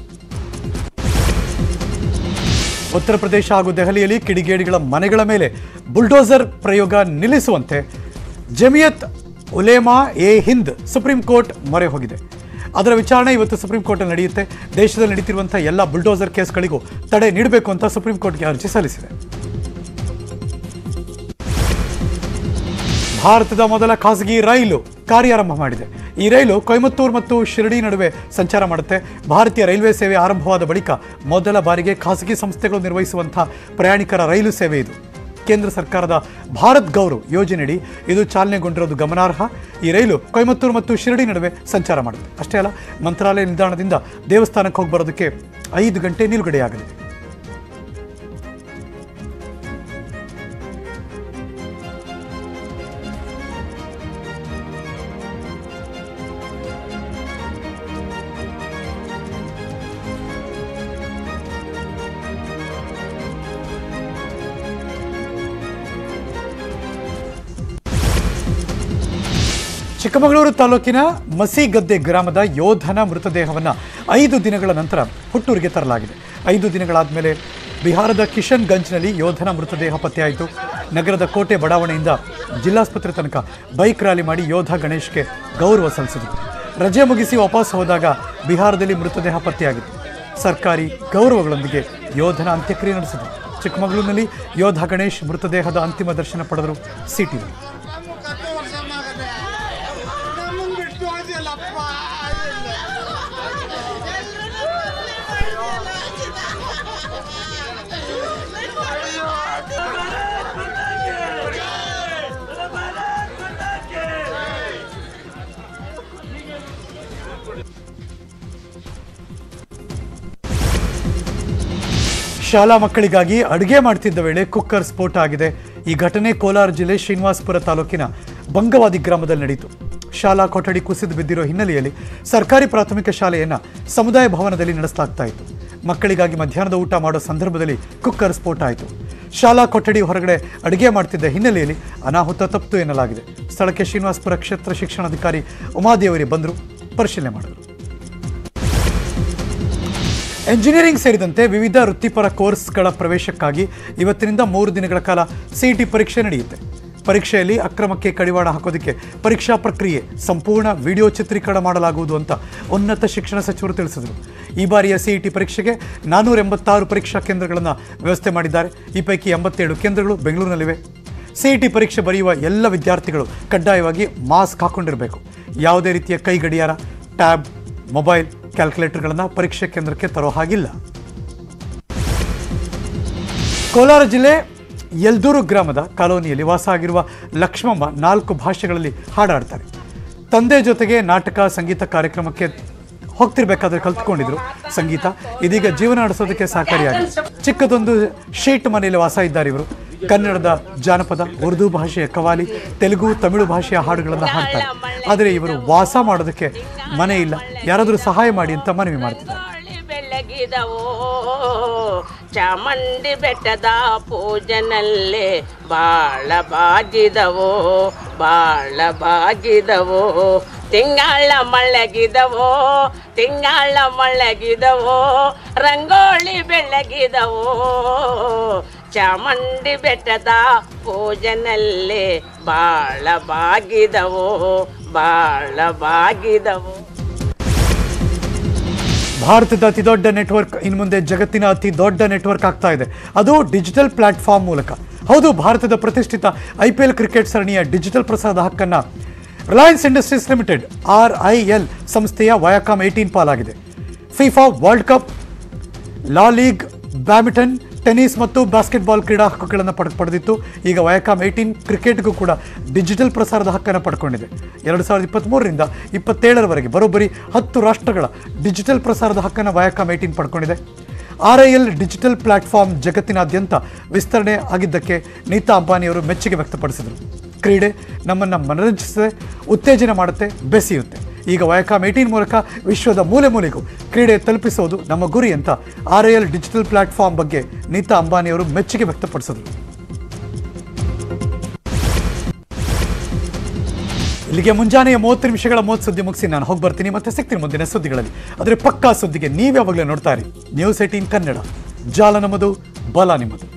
ಉತ್ತರ ಪ್ರದೇಶ ಹಾಗೂ ದೆಹಲಿಯಲ್ಲಿ ಕಿಡಿಗೇಡಿಗಳ ಮನೆಗಳ ಮೇಲೆ ಬುಲ್ಡೋಸರ್ ಪ್ರಯೋಗ ನಿಲ್ಲಿಸುವಂತೆ ಜಮಿಯತ್ ಉಲೇಮಾ ಎ ಹಿಂದ್ ಸುಪ್ರೀಂ ಕೋರ್ಟ್ ಮೊರೆ ಹೋಗಿದೆ ಅದರ ವಿಚಾರಣೆ ಇವತ್ತು ಸುಪ್ರೀಂ ಕೋರ್ಟಲ್ಲಿ ನಡೆಯುತ್ತೆ ದೇಶದಲ್ಲಿ ನಡೀತಿರುವಂಥ ಎಲ್ಲ ಬುಲ್ಡೋಸರ್ ಕೇಸ್ಗಳಿಗೂ ತಡೆ ನೀಡಬೇಕು ಅಂತ ಸುಪ್ರೀಂ ಕೋರ್ಟ್ಗೆ ಅರ್ಜಿ ಸಲ್ಲಿಸಿದೆ ಭಾರತದ ಮೊದಲ ಖಾಸಗಿ ರೈಲು ಕಾರ್ಯಾರಂಭ ಮಾಡಿದೆ ಈ ರೈಲು ಕೊಯಮತ್ತೂರು ಮತ್ತು ಶಿರಡಿ ನಡುವೆ ಸಂಚಾರ ಮಾಡುತ್ತೆ ಭಾರತೀಯ ರೈಲ್ವೆ ಸೇವೆ ಆರಂಭವಾದ ಬಳಿಕ ಮೊದಲ ಬಾರಿಗೆ ಖಾಸಗಿ ಸಂಸ್ಥೆಗಳು ನಿರ್ವಹಿಸುವಂಥ ಪ್ರಯಾಣಿಕರ ರೈಲು ಸೇವೆ ಇದು ಕೇಂದ್ರ ಸರ್ಕಾರದ ಭಾರತ್ ಗೌರವ್ ಯೋಜನೆಯಡಿ ಇದು ಚಾಲನೆಗೊಂಡಿರೋದು ಗಮನಾರ್ಹ ಈ ರೈಲು ಕೊಯಮತ್ತೂರು ಮತ್ತು ಶಿರಡಿ ನಡುವೆ ಸಂಚಾರ ಮಾಡುತ್ತೆ ಅಷ್ಟೇ ಅಲ್ಲ ಮಂತ್ರಾಲಯ ನಿಲ್ದಾಣದಿಂದ ದೇವಸ್ಥಾನಕ್ಕೆ ಹೋಗಿ ಬರೋದಕ್ಕೆ ಐದು ಗಂಟೆ ನಿಲುಗಡೆಯಾಗಲಿದೆ ಚಿಕ್ಕಮಗಳೂರು ತಾಲೂಕಿನ ಮಸಿಗದ್ದೆ ಗ್ರಾಮದ ಯೋಧನ ಮೃತದೇಹವನ್ನು ಐದು ದಿನಗಳ ನಂತರ ಹುಟ್ಟೂರಿಗೆ ತರಲಾಗಿದೆ ಐದು ದಿನಗಳಾದ ಮೇಲೆ ಬಿಹಾರದ ಕಿಶನ್ಗಂಜ್ನಲ್ಲಿ ಯೋಧನ ಮೃತದೇಹ ಪತ್ತೆಯಾಯಿತು ನಗರದ ಕೋಟೆ ಬಡಾವಣೆಯಿಂದ ಜಿಲ್ಲಾಸ್ಪತ್ರೆ ತನಕ ಬೈಕ್ ರ್ಯಾಲಿ ಮಾಡಿ ಯೋಧ ಗಣೇಶ್ಗೆ ಗೌರವ ಸಲ್ಲಿಸಿದರು ರಜೆ ಮುಗಿಸಿ ವಾಪಸ್ ಹೋದಾಗ ಬಿಹಾರದಲ್ಲಿ ಮೃತದೇಹ ಪತ್ತೆಯಾಗಿತ್ತು ಸರ್ಕಾರಿ ಗೌರವಗಳೊಂದಿಗೆ ಯೋಧನ ಅಂತ್ಯಕ್ರಿಯೆ ನಡೆಸಿದರು ಚಿಕ್ಕಮಗಳೂರಿನಲ್ಲಿ ಯೋಧ ಗಣೇಶ್ ಮೃತದೇಹದ ಅಂತಿಮ ದರ್ಶನ ಪಡೆದರು ಸಿಟಿಯಲ್ಲಿ ಶಾಲಾ ಮಕ್ಕಳಿಗಾಗಿ ಅಡುಗೆ ಮಾಡ್ತಿದ್ದ ವೇಳೆ ಕುಕ್ಕರ್ ಸ್ಫೋಟ ಆಗಿದೆ ಈ ಘಟನೆ ಕೋಲಾರ ಜಿಲ್ಲೆ ಶ್ರೀನಿವಾಸಪುರ ತಾಲೂಕಿನ ಬಂಗವಾದಿ ಗ್ರಾಮದಲ್ಲಿ ನಡೆಯಿತು ಶಾಲಾ ಕೊಠಡಿ ಕುಸಿದು ಬಿದ್ದಿರೋ ಹಿನ್ನೆಲೆಯಲ್ಲಿ ಸರ್ಕಾರಿ ಪ್ರಾಥಮಿಕ ಶಾಲೆಯನ್ನ ಸಮುದಾಯ ಭವನದಲ್ಲಿ ನಡೆಸಲಾಗ್ತಾ ಇತ್ತು ಮಕ್ಕಳಿಗಾಗಿ ಮಧ್ಯಾಹ್ನದ ಊಟ ಮಾಡೋ ಸಂದರ್ಭದಲ್ಲಿ ಕುಕ್ಕರ್ ಸ್ಫೋಟ ಆಯಿತು ಶಾಲಾ ಕೊಠಡಿ ಹೊರಗಡೆ ಅಡುಗೆ ಮಾಡ್ತಿದ್ದ ಹಿನ್ನೆಲೆಯಲ್ಲಿ ಅನಾಹುತ ತಪ್ಪಿತು ಎನ್ನಲಾಗಿದೆ ಸ್ಥಳಕ್ಕೆ ಶ್ರೀನಿವಾಸಪುರ ಕ್ಷೇತ್ರ ಶಿಕ್ಷಣಾಧಿಕಾರಿ ಉಮಾದೇವರಿ ಬಂದರು ಪರಿಶೀಲನೆ ಮಾಡಿದರು ಎಂಜಿನಿಯರಿಂಗ್ ಸೇರಿದಂತೆ ವಿವಿಧ ವೃತ್ತಿಪರ ಕೋರ್ಸ್ಗಳ ಪ್ರವೇಶಕ್ಕಾಗಿ ಇವತ್ತಿನಿಂದ ಮೂರು ದಿನಗಳ ಕಾಲ ಸಿಇಟಿ ಪರೀಕ್ಷೆ ನಡೆಯುತ್ತೆ ಪರೀಕ್ಷೆಯಲ್ಲಿ ಅಕ್ರಮಕ್ಕೆ ಕಡಿವಾಣ ಹಾಕೋದಕ್ಕೆ ಪರೀಕ್ಷಾ ಪ್ರಕ್ರಿಯೆ ಸಂಪೂರ್ಣ ವಿಡಿಯೋ ಚಿತ್ರೀಕರಣ ಮಾಡಲಾಗುವುದು ಅಂತ ಉನ್ನತ ಶಿಕ್ಷಣ ಸಚಿವರು ತಿಳಿಸಿದರು ಈ ಬಾರಿಯ ಸಿಇಟಿ ಪರೀಕ್ಷೆಗೆ ನಾನ್ನೂರ ಎಂಬತ್ತಾರು ಪರೀಕ್ಷಾ ಕೇಂದ್ರಗಳನ್ನು ವ್ಯವಸ್ಥೆ ಮಾಡಿದ್ದಾರೆ ಈ ಪೈಕಿ ಎಂಬತ್ತೇಳು ಕೇಂದ್ರಗಳು ಬೆಂಗಳೂರಿನಲ್ಲಿವೆ ಸಿಇಟಿ ಪರೀಕ್ಷೆ ಬರೆಯುವ ಎಲ್ಲ ವಿದ್ಯಾರ್ಥಿಗಳು ಕಡ್ಡಾಯವಾಗಿ ಮಾಸ್ಕ್ ಹಾಕೊಂಡಿರಬೇಕು ಯಾವುದೇ ರೀತಿಯ ಕೈ ಗಡಿಯಾರ ಟ್ಯಾಬ್ ಮೊಬೈಲ್ ಕ್ಯಾಲ್ಕುಲೇಟರ್ಗಳನ್ನು ಪರೀಕ್ಷೆ ಕೇಂದ್ರಕ್ಕೆ ತರೋ ಹಾಗಿಲ್ಲ ಕೋಲಾರ ಜಿಲ್ಲೆ ಯಲ್ದೂರು ಗ್ರಾಮದ ಕಾಲೋನಿಯಲ್ಲಿ ವಾಸ ಆಗಿರುವ ಲಕ್ಷ್ಮಮ್ಮ ನಾಲ್ಕು ಭಾಷೆಗಳಲ್ಲಿ ಹಾಡಾಡ್ತಾರೆ ತಂದೆ ಜೊತೆಗೆ ನಾಟಕ ಸಂಗೀತ ಕಾರ್ಯಕ್ರಮಕ್ಕೆ ಹೋಗ್ತಿರ್ಬೇಕಾದ್ರೆ ಕಲ್ತ್ಕೊಂಡಿದ್ರು ಸಂಗೀತ ಇದೀಗ ಜೀವನ ನಡೆಸೋದಕ್ಕೆ ಸಹಕಾರಿಯಾಗಿದೆ ಚಿಕ್ಕದೊಂದು ಶೀಟ್ ಮನೆಯಲ್ಲಿ ವಾಸ ಇದ್ದಾರೆ ಇವರು ಕನ್ನಡದ ಜಾನಪದ ಉರ್ದು ಭಾಷೆಯ ಕವಾಲಿ ತೆಲುಗು ತಮಿಳು ಭಾಷೆಯ ಹಾಡುಗಳನ್ನು ಹಾಡ್ತಾರೆ ಆದರೆ ಇವರು ವಾಸ ಮಾಡೋದಕ್ಕೆ ಮನೆ ಇಲ್ಲ ಯಾರಾದರೂ ಸಹಾಯ ಮಾಡಿ ಅಂತ ಮನವಿ ಮಾಡ್ತಿದ್ದಾರೆ ಬೆಳಗಿದವೋ ಚಾಮುಂಡಿ ಬೆಟ್ಟದ ಪೂಜನಲ್ಲೇ ಬಾಳ ಬಾಗಿದವೋ ಬಾಳ ಬಾಗಿದವೋ ತಿಂಗಳ ಮಳ್ಳಗಿದವೋ ತಿಂಗಳ ಮಳ್ಳಗಿದವೋ ರಂಗೋಳಿ ಬೆಳಗಿದವೋ ಚಾಮುಂಡಿ ಬೆಟ್ಟದ ಪೂಜನಲ್ಲೇ ಬಾಳ ಬಾಗಿದವೋ ಬಾಳ ಬಾಗಿದವೋ ಭಾರತದ ಅತಿ ದೊಡ್ಡ ನೆಟ್ವರ್ಕ್ ಇನ್ನು ಮುಂದೆ ಜಗತ್ತಿನ ಅತಿ ದೊಡ್ಡ ನೆಟ್ವರ್ಕ್ ಆಗ್ತಾ ಇದೆ ಅದು ಡಿಜಿಟಲ್ ಪ್ಲಾಟ್ಫಾರ್ಮ್ ಮೂಲಕ ಹೌದು ಭಾರತದ ಪ್ರತಿಷ್ಠಿತ ಐ ಪಿ ಎಲ್ ಕ್ರಿಕೆಟ್ ಸರಣಿಯ ಡಿಜಿಟಲ್ ಪ್ರಸಾರದ ಹಕ್ಕನ್ನು Reliance Industries Limited R I L ಸಂಸ್ಥೆಯ ವಯಾಕಾಮ್ ಏಯ್ಟೀನ್ ಪಾಲಾಗಿದೆ FIFA World Cup La Liga badminton tennis ಮತ್ತು ಬಾಸ್ಕೆಟ್ಬಾಲ್ ಕ್ರೀಡಾ ಹಕ್ಕುಗಳನ್ನು ಪಡ್ ಪಡೆದಿತ್ತು ಈಗ ವಯಾಕಾಮ್ ಏಯ್ಟೀನ್ ಕ್ರಿಕೆಟ್ಗೂ ಕೂಡ ಡಿಜಿಟಲ್ ಪ್ರಸಾರದ ಹಕ್ಕನ್ನು ಪಡ್ಕೊಂಡಿದೆ ಎರಡು ಸಾವಿರದ ಇಪ್ಪತ್ತ್ಮೂರರಿಂದ ಇಪ್ಪತ್ತೇಳರವರೆಗೆ ಬರೋಬ್ಬರಿ ಹತ್ತು ರಾಷ್ಟ್ರಗಳ ಡಿಜಿಟಲ್ ಪ್ರಸಾರದ ಹಕ್ಕನ್ನು ವಯಾಕಾಮ್ ಏಯ್ಟೀನ್ ಪಡ್ಕೊಂಡಿದೆ R I L digital platform ಜಗತ್ತಿನಾದ್ಯಂತ ವಿಸ್ತರಣೆ ಆಗಿದ್ದಕ್ಕೆ ನೀತಾ ಅಂಬಾನಿಯವರು ಮೆಚ್ಚುಗೆ ವ್ಯಕ್ತಪಡಿಸಿದರು ಕ್ರೀಡೆ ನಮ್ಮನ್ನು ಮನರಂಜಿಸುತ್ತೆ ಉತ್ತೇಜನ ಮಾಡುತ್ತೆ ಬೆಸೆಯುತ್ತೆ ಈಗ ವಯಕಾಮ್ ಏಯ್ಟೀನ್ ಮೂಲಕ ವಿಶ್ವದ ಮೂಲೆ ಮೂಲೆಗೂ ಕ್ರೀಡೆ ತಲುಪಿಸೋದು ನಮ್ಮ ಗುರಿ ಅಂತ R I L digital platform ಬಗ್ಗೆ ನೀತಾ ಅಂಬಾನಿಯವರು ಮೆಚ್ಚುಗೆ ವ್ಯಕ್ತಪಡಿಸಿದರು ಇಲ್ಲಿಗೆ ಮುಂಜಾನೆಯ ಮೂವತ್ತು ನಿಮಿಷಗಳ ಮೂವತ್ತು ಸುದ್ದಿ ಮುಗಿಸಿ ನಾನು ಹೋಗಿ ಬರ್ತೀನಿ ಮತ್ತೆ ಸಿಗ್ತೀನಿ ಮುಂದಿನ ಸುದ್ದಿಗಳಲ್ಲಿ ಆದರೆ ಪಕ್ಕಾ ಸುದ್ದಿಗೆ ನೀವು ಯಾವಾಗಲೂ ನೋಡ್ತಾ ಇರಿ ನ್ಯೂಸ್ ಏಟೀನ್ ಕನ್ನಡ ಜಾಲ ನಮ್ಮದು ಬಲ ನಿಮ್ಮದು